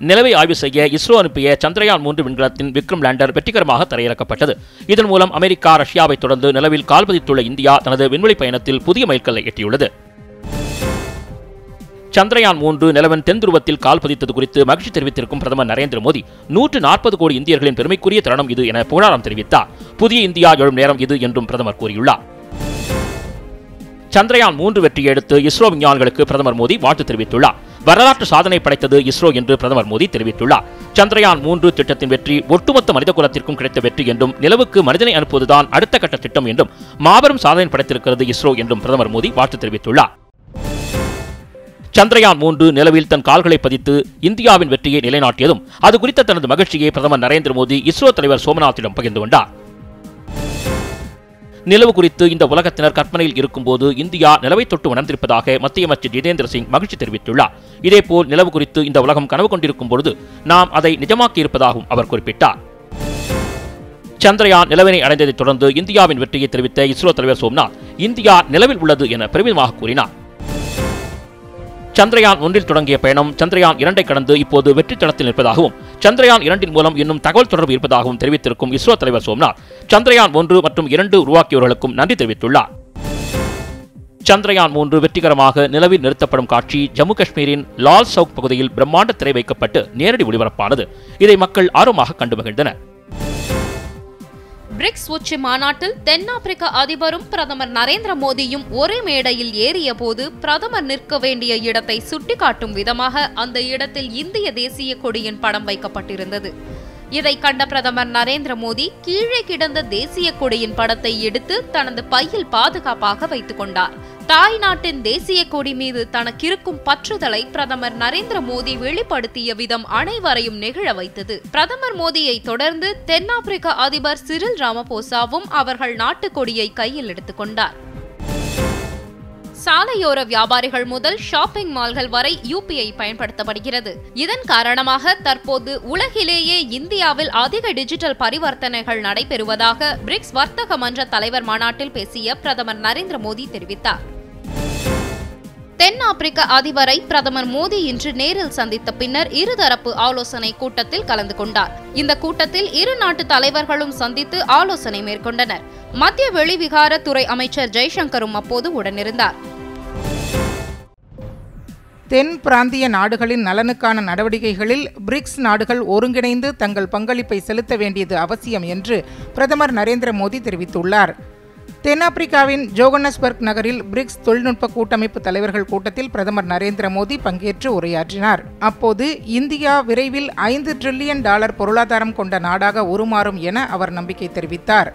நிலவை ஆய்வு செய்ய இஸ்ரோ அனுப்பிய சந்திரயான் மூன்று விண்கலத்தின் விக்ரம் லேண்டர் வெற்றிகரமாக தரையிறக்கப்பட்டது இதன் மூலம் அமெரிக்கா ரஷ்யாவை தொடர்ந்து நிலவில் கால் பதித்துள்ள இந்தியா தனது விண்வெளி பயணத்தில் புதிய மைல்கல்லை எட்டியுள்ளது சந்திரயான் மூன்று நிலவன் தென் துருவத்தில் கால் பதித்தது குறித்து மகிழ்ச்சி தெரிவித்திருக்கும் பிரதமர் நரேந்திர மோடி நூற்று நாற்பது கோடி இந்தியர்களின் பெருமைக்குரிய தருணம் இது என புகழாரம் தெரிவித்தார் புதிய இந்தியா எழும் நேரம் இது என்றும் பிரதமர் கூறியுள்ளார் சந்திரயான் மூன்று வெற்றியை அடுத்து இஸ்ரோ விஞ்ஞானிகளுக்கு பிரதமர் மோடி வாழ்த்து தெரிவித்துள்ளார் வரலாற்று சாதனை படைத்தது இஸ்ரோ என்று பிரதமர் மோடி தெரிவித்துள்ளார் சந்திரயான் மூன்று திட்டத்தின் வெற்றி ஒட்டுமொத்த மனித குலத்திற்கும் கிடைத்த வெற்றி என்றும் நிலவுக்கு மனிதனை அனுப்புவதுதான் அடுத்த கட்ட திட்டம் என்றும் மாபெரும் சாதனை படைத்திருக்கிறது இஸ்ரோ என்றும் பிரதமர் மோடி வாழ்த்து தெரிவித்துள்ளார் சந்திரயான் மூன்று நிலவில் தன் கால்களை பதித்து இந்தியாவின் வெற்றியை நிலைநாட்டியதும் அது குறித்த தனது மகிழ்ச்சியை பிரதமர் நரேந்திர மோடி இஸ்ரோ தலைவர் சோமநாத்திடம் பகிர்ந்து கொண்டார் நிலவு குறித்து இந்த உலகத்தினர் கற்பனையில் இருக்கும்போது இந்தியா நிலவை தொட்டு உணர்ந்திருப்பதாக மத்திய அமைச்சர் ஜிதேந்திர சிங் மகிழ்ச்சி தெரிவித்துள்ளார் இதேபோல் நிலவு குறித்து இந்த உலகம் கனவு கொண்டிருக்கும் பொழுது நாம் அதை நிஜமாக்கி இருப்பதாகவும் அவர் குறிப்பிட்டார் சந்திரயான் நிலவினை அடைந்ததைத் தொடர்ந்து இந்தியாவின் வெற்றியை தெரிவித்த இஸ்ரோ தலைவர் சோம்நாத் இந்தியா நிலவில் உள்ளது என பெருமிதமாக கூறினார் சந்திரயான் ஒன்றில் தொடங்கிய பயணம் சந்திரயான் இரண்டை கடந்து இப்போது வெற்றி தளத்தில் நிற்பதாகவும் சந்திரயான் இரண்டின் மூலம் இன்னும் தகவல் தொடர்பு இருப்பதாகவும் தெரிவித்திருக்கும் இஸ்ரோ தலைவர் சோம்நாத் சந்திரயான் ஒன்று மற்றும் இரண்டு உருவாக்கியவர்களுக்கும் நன்றி தெரிவித்துள்ளார் சந்திரயான் மூன்று வெற்றிகரமாக நிலவில் நிறுத்தப்படும் காட்சி ஜம்மு காஷ்மீரின் லால் சவுக் பகுதியில் பிரம்மாண்ட திரை வைக்கப்பட்டு நேரடி ஒளிபரப்பானது இதை மக்கள் ஆர்வமாக கண்டு மகிழ்ந்தனர் பிரிக்ஸ் உச்சி மாநாட்டில் தென்னாப்பிரிக்க அதிபரும் பிரதமர் நரேந்திர மோடியும் ஒரே மேடையில் ஏறிய போது பிரதமர் நிற்க வேண்டிய இடத்தை சுட்டிக்காட்டும் விதமாக அந்த இடத்தில் இந்திய தேசிய கொடியின் படம் வைக்கப்பட்டிருந்தது இதை கண்ட பிரதமர் நரேந்திர மோடி கீழே கிடந்த தேசிய கொடியின் படத்தை எடுத்து தனது பையில் பாதுகாப்பாக வைத்துக் கொண்டார் தாய் நாட்டின் தேசிய கொடி மீது தனக்கிருக்கும் பற்றுதலை பிரதமர் நரேந்திர மோடி வெளிப்படுத்திய விதம் அனைவரையும் நெகிழ வைத்தது பிரதமர் மோடியை தொடர்ந்து தென்னாப்பிரிக்க அதிபர் சிரில் ராமபோசாவும் அவர்கள் நாட்டுக் கொடியை கையில் எடுத்துக் கொண்டார் சாலையோர வியாபாரிகள் முதல் ஷாப்பிங் மால்கள் வரை யூபிஐ பயன்படுத்தப்படுகிறது இதன் காரணமாக தற்போது உலகிலேயே இந்தியாவில் அதிக டிஜிட்டல் பரிவர்த்தனைகள் நடைபெறுவதாக பிரிக்ஸ் வர்த்தக மன்ற தலைவர் மாநாட்டில் பேசிய பிரதமர் நரேந்திர மோடி தெரிவித்தார் தென்னாப்பிரிக்க அதிபரை பிரதமர் மோடி இன்று நேரில் சந்தித்த பின்னர் இருதரப்பு ஆலோசனை கூட்டத்தில் கலந்து கொண்டார் இந்த கூட்டத்தில் இரு நாட்டு தலைவர்களும் சந்தித்து ஆலோசனை மேற்கொண்டனர் மத்திய வெளிவிகாரத்துறை அமைச்சர் ஜெய்சங்கரும் அப்போது உடனிருந்தார் தென் பிராந்திய நாடுகளின் நலனுக்கான நடவடிக்கைகளில் பிரிக்ஸ் நாடுகள் ஒருங்கிணைந்து தங்கள் பங்களிப்பை செலுத்த வேண்டியது அவசியம் என்று பிரதமர் நரேந்திர மோடி தெரிவித்துள்ளார் தென்னாப்பிரிக்காவின் ஜோகன்னஸ்பர்க் நகரில் பிரிக்ஸ் தொழில்நுட்ப கூட்டமைப்பு தலைவர்கள் கூட்டத்தில் பிரதமர் நரேந்திர மோடி பங்கேற்று உரையாற்றினார் அப்போது இந்தியா விரைவில் ஐந்து டிரில்லியன் டாலர் பொருளாதாரம் கொண்ட நாடாக உருமாறும் என அவர் நம்பிக்கை தெரிவித்தார்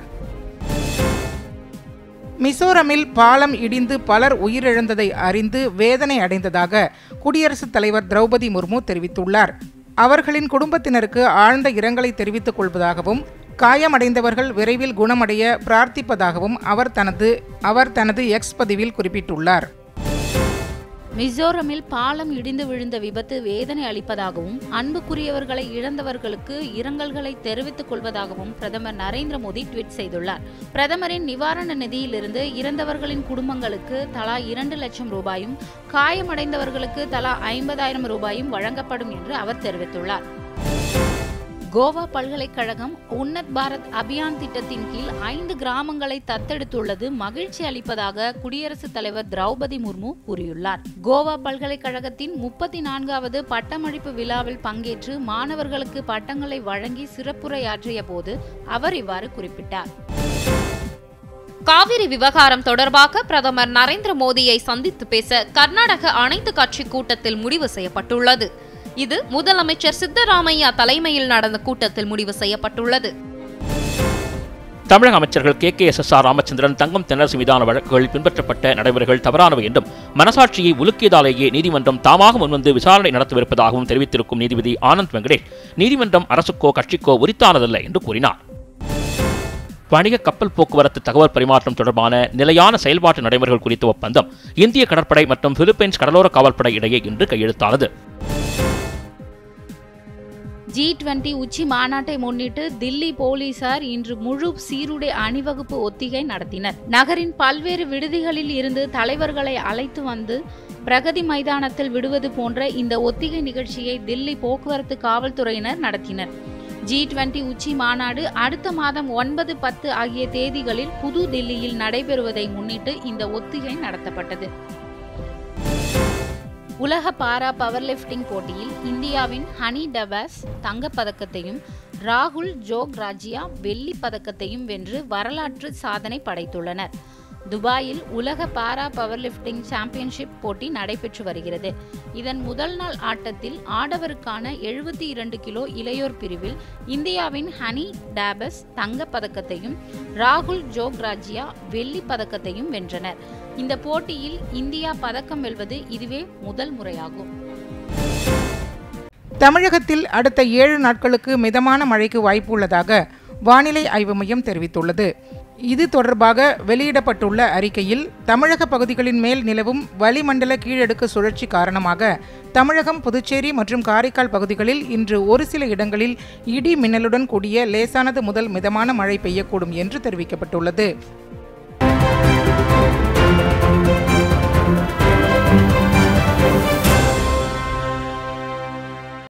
மிசோரமில் பாலம் இடிந்து பலர் உயிரிழந்ததை அறிந்து வேதனை அடைந்ததாக குடியரசுத் தலைவர் திரௌபதி முர்மு தெரிவித்துள்ளார் அவர்களின் குடும்பத்தினருக்கு ஆழ்ந்த இரங்கலை தெரிவித்துக் கொள்வதாகவும் காயமடைந்தவர்கள் விரைவில் குணமடைய பிரார்த்திப்பதாகவும் அவர் தனது அவர் தனது எக்ஸ் பதிவில் குறிப்பிட்டுள்ளார் மிசோரமில் பாலம் இடிந்து விழுந்த விபத்து வேதனை அளிப்பதாகவும் அன்புக்குரியவர்களை இழந்தவர்களுக்கு இரங்கல்களை தெரிவித்துக் கொள்வதாகவும் பிரதமர் நரேந்திர மோடி ட்வீட் செய்துள்ளார் பிரதமரின் நிவாரண நிதியிலிருந்து இறந்தவர்களின் குடும்பங்களுக்கு தலா இரண்டு லட்சம் ரூபாயும் காயமடைந்தவர்களுக்கு தலா ஐம்பதாயிரம் ரூபாயும் வழங்கப்படும் என்று அவர் தெரிவித்துள்ளார் கோவா பல்கலைக்கழகம் உன்னத் பாரத் அபியான் திட்டத்தின் கீழ் ஐந்து கிராமங்களை தத்தெடுத்துள்ளது மகிழ்ச்சி அளிப்பதாக குடியரசுத் தலைவர் திரௌபதி முர்மு கூறியுள்ளார் கோவா பல்கலைக்கழகத்தின் முப்பத்தி நான்காவது பட்டமளிப்பு விழாவில் பங்கேற்று மாணவர்களுக்கு பட்டங்களை வழங்கி சிறப்புரையாற்றிய போது அவர் இவ்வாறு குறிப்பிட்டார் காவிரி விவகாரம் தொடர்பாக பிரதமர் நரேந்திர மோடியை சந்தித்து பேச கர்நாடக அனைத்து கட்சி கூட்டத்தில் முடிவு செய்யப்பட்டுள்ளது இது முதலமைச்சர் சித்தராமையா தலைமையில் நடந்த கூட்டத்தில் முடிவு செய்யப்பட்டுள்ளது தமிழக அமைச்சர்கள் K K S S R Ramachandran Thangam Thennarasu மீதான வழக்குகளில் பின்பற்றப்பட்ட நடைமுறைகள் தவறானவை என்றும் மனசாட்சியை உலுக்கியதாலேயே நீதிமன்றம் தாமாக முன்வந்து விசாரணை நடத்தவிருப்பதாகவும் தெரிவித்திருக்கும் நீதிபதி ஆனந்த் வெங்கடேஷ் நீதிமன்றம் அரசுக்கோ கட்சிக்கோ உரித்தானதல்ல என்று கூறினார் வணிக கப்பல் போக்குவரத்து தகவல் பரிமாற்றம் தொடர்பான நிலையான செயல்பாட்டு நடைமுறைகள் குறித்த ஒப்பந்தம் இந்திய கடற்படை மற்றும் பிலிப்பைன்ஸ் கடலோர காவல்படை இடையே இன்று கையெழுத்தானது ஜி டுவெண்டி உச்சி மாநாட்டை முன்னிட்டு தில்லி போலீசார் இன்று முழு சீருடை அணிவகுப்பு ஒத்திகை நடத்தினர் நகரின் பல்வேறு விடுதிகளில் இருந்து தலைவர்களை அழைத்து வந்து பிரகதி மைதானத்தில் விடுவது போன்ற இந்த ஒத்திகை நிகழ்ச்சியை தில்லி போக்குவரத்து காவல்துறையினர் நடத்தினர் ஜி டுவெண்டி உச்சி மாநாடு அடுத்த மாதம் ஒன்பது பத்து ஆகிய தேதிகளில் புது தில்லியில் நடைபெறுவதை முன்னிட்டு இந்த ஒத்திகை நடத்தப்பட்டது உலக பாரா பவர் லிஃப்டிங் போட்டியில் இந்தியாவின் ஹனி டபாஸ் தங்கப்பதக்கத்தையும் ராகுல் ஜோக் ராஜியா வெள்ளி பதக்கத்தையும் வென்று வரலாற்று சாதனை படைத்துள்ளனர் துபாயில் உலக பாரா பவர் லிஃப்டிங் சாம்பியன்ஷிப் போட்டி நடைபெற்று வருகிறது இதன் முதல் நாள் ஆட்டத்தில் ஆடவருக்கான எழுபத்தி இரண்டு கிலோ இளையோர் பிரிவில் இந்தியாவின் ஹனி டாபஸ் தங்கப் பதக்கத்தையும் ராகுல் ஜோக்ராஜியா வெள்ளி பதக்கத்தையும் வென்றனர் இந்த போட்டியில் இந்தியா பதக்கம் வெல்வது இதுவே முதல் முறையாகும் தமிழகத்தில் அடுத்த ஏழு நாட்களுக்கு மிதமான மழைக்கு வாய்ப்பு உள்ளதாக வானிலை ஆய்வு மையம் தெரிவித்துள்ளது இது தொடர்பாக வெளியிடப்பட்டுள்ள அறிக்கையில் தமிழக பகுதிகளின் மேல் நிலவும் வளிமண்டல கீழடுக்கு சுழற்சி காரணமாக தமிழகம் புதுச்சேரி மற்றும் காரைக்கால் பகுதிகளில் இன்று ஒரு சில இடங்களில் இடி மின்னலுடன் கூடிய லேசானது முதல் மிதமான மழை பெய்யக்கூடும் என்று தெரிவிக்கப்பட்டுள்ளது